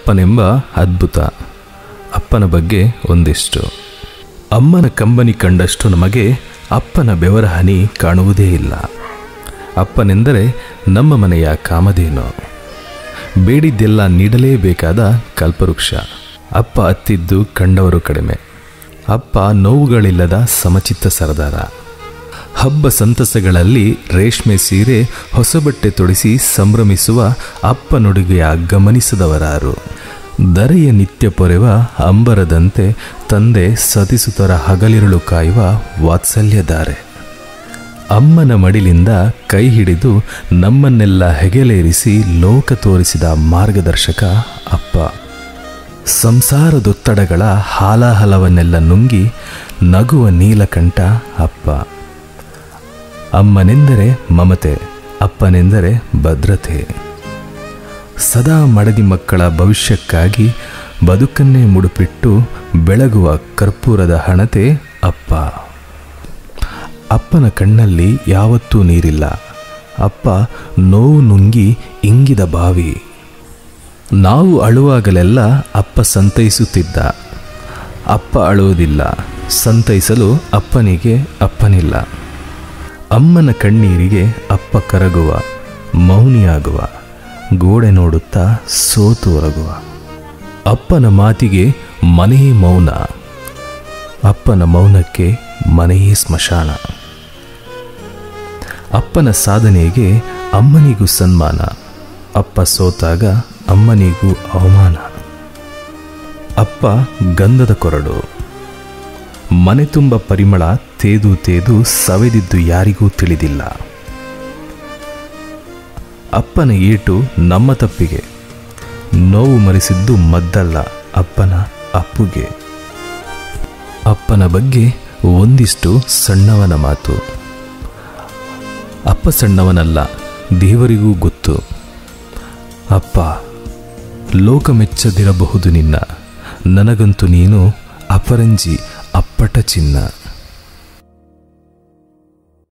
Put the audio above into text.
ಅಪ್ಪನೆಂಬ ಅದ್ಭುತ ಅಪ್ಪನ ಬಗ್ಗೆ ಒಂದಿಷ್ಟು ಅಮ್ಮನ ಕಂಬನಿ ಕಂಡಷ್ಟು ನಮಗೆ ಅಪ್ಪನ ಬೆವರ ಹನಿ ಕಾಣುವುದೇ ಇಲ್ಲ ಅಪ್ಪನೆಂದರೆ ನಮ್ಮ ಮನೆಯ ಕಾಮಧೇನು ಬೇಡಿದ್ದೆಲ್ಲ ನೀಡಲೇಬೇಕಾದ ಕಲ್ಪವೃಕ್ಷ ಅಪ್ಪ ಅತ್ತಿದ್ದು ಕಂಡವರು ಕಡಿಮೆ ಅಪ್ಪ ನೋವುಗಳಿಲ್ಲದ ಸಮಚಿತ್ತ ಸರದಾರ ಹಬ್ಬ ಸಂತಸಗಳಲ್ಲಿ ರೇಷ್ಮೆ ಸೀರೆ ಹೊಸ ಬಟ್ಟೆ ತೊಡಿಸಿ ಸಂಭ್ರಮಿಸುವ ಅಪ್ಪನುಡುಗೆಯ ಗಮನಿಸದವರಾರು ದರೆಯ ನಿತ್ಯ ಪೊರೆವ ಅಂಬರದಂತೆ ತಂದೆ ಸತಿಸುತರ ಹಗಲಿರುಳು ಕಾಯುವ ವಾತ್ಸಲ್ಯಧಾರೆ ಅಮ್ಮನ ಮಡಿಲಿಂದ ಕೈ ಹಿಡಿದು ನಮ್ಮನ್ನೆಲ್ಲ ಹೆಗಲೇರಿಸಿ ಲೋಕ ತೋರಿಸಿದ ಮಾರ್ಗದರ್ಶಕ ಅಪ್ಪ ಸಂಸಾರದೊತ್ತಡಗಳ ಹಾಲಾಹಲವನ್ನೆಲ್ಲ ನುಂಗಿ ನಗುವ ನೀಲಕಂಠ ಅಪ್ಪ ಅಮ್ಮನೆಂದರೆ ಮಮತೆ ಅಪ್ಪನೆಂದರೆ ಭದ್ರತೆ ಸದಾ ಮಡದಿ ಮಕ್ಕಳ ಭವಿಷ್ಯಕ್ಕಾಗಿ ಬದುಕನ್ನೇ ಮುಡುಪಿಟ್ಟು ಬೆಳಗುವ ಕರ್ಪೂರದ ಹಣತೆ ಅಪ್ಪ ಅಪ್ಪನ ಕಣ್ಣಲ್ಲಿ ಯಾವತ್ತೂ ನೀರಿಲ್ಲ ಅಪ್ಪ ನೋವು ನುಂಗಿ ಇಂಗಿದ ಬಾವಿ ನಾವು ಅಳುವಾಗಲೆಲ್ಲ ಅಪ್ಪ ಸಂತೈಸುತ್ತಿದ್ದ ಅಪ್ಪ ಅಳುವುದಿಲ್ಲ ಸಂತೈಸಲು ಅಪ್ಪನಿಗೆ ಅಪ್ಪನಿಲ್ಲ ಅಮ್ಮನ ಕಣ್ಣೀರಿಗೆ ಅಪ್ಪ ಕರಗುವ ಮೌನಿಯಾಗುವ ಗೋಡೆ ನೋಡುತ್ತಾ ಸೋತು ಹೊರಗುವ ಅಪ್ಪನ ಮಾತಿಗೆ ಮನೆಯೇ ಮೌನ ಅಪ್ಪನ ಮೌನಕ್ಕೆ ಮನೆಯೇ ಸ್ಮಶಾನ ಅಪ್ಪನ ಸಾಧನೆಗೆ ಅಮ್ಮನಿಗೂ ಸನ್ಮಾನ ಅಪ್ಪ ಸೋತಾಗ ಅಮ್ಮನಿಗೂ ಅವಮಾನ ಅಪ್ಪ ಗಂಧದ ಕೊರಡು ಮನೆ ತುಂಬ ಪರಿಮಳ ತೇದು ತೇದು ಸವೆದಿದ್ದು ಯಾರಿಗೂ ತಿಳಿದಿಲ್ಲ ಅಪ್ಪನ ಏಟು ನಮ್ಮ ತಪ್ಪಿಗೆ ನೋವು ಮರೆಸಿದ್ದು ಮದ್ದಲ್ಲ ಅಪ್ಪನ ಅಪ್ಪುಗೆ ಅಪ್ಪನ ಬಗ್ಗೆ ಒಂದಿಷ್ಟು ಸಣ್ಣವನ ಮಾತು ಅಪ್ಪ ಸಣ್ಣವನಲ್ಲ ದೇವರಿಗೂ ಗೊತ್ತು ಅಪ್ಪ ಲೋಕ ಮೆಚ್ಚದಿರಬಹುದು ನಿನ್ನ ನನಗಂತೂ ನೀನು ಅಪರಂಜಿ ಅಪ್ಪಟ ಚಿನ್ನ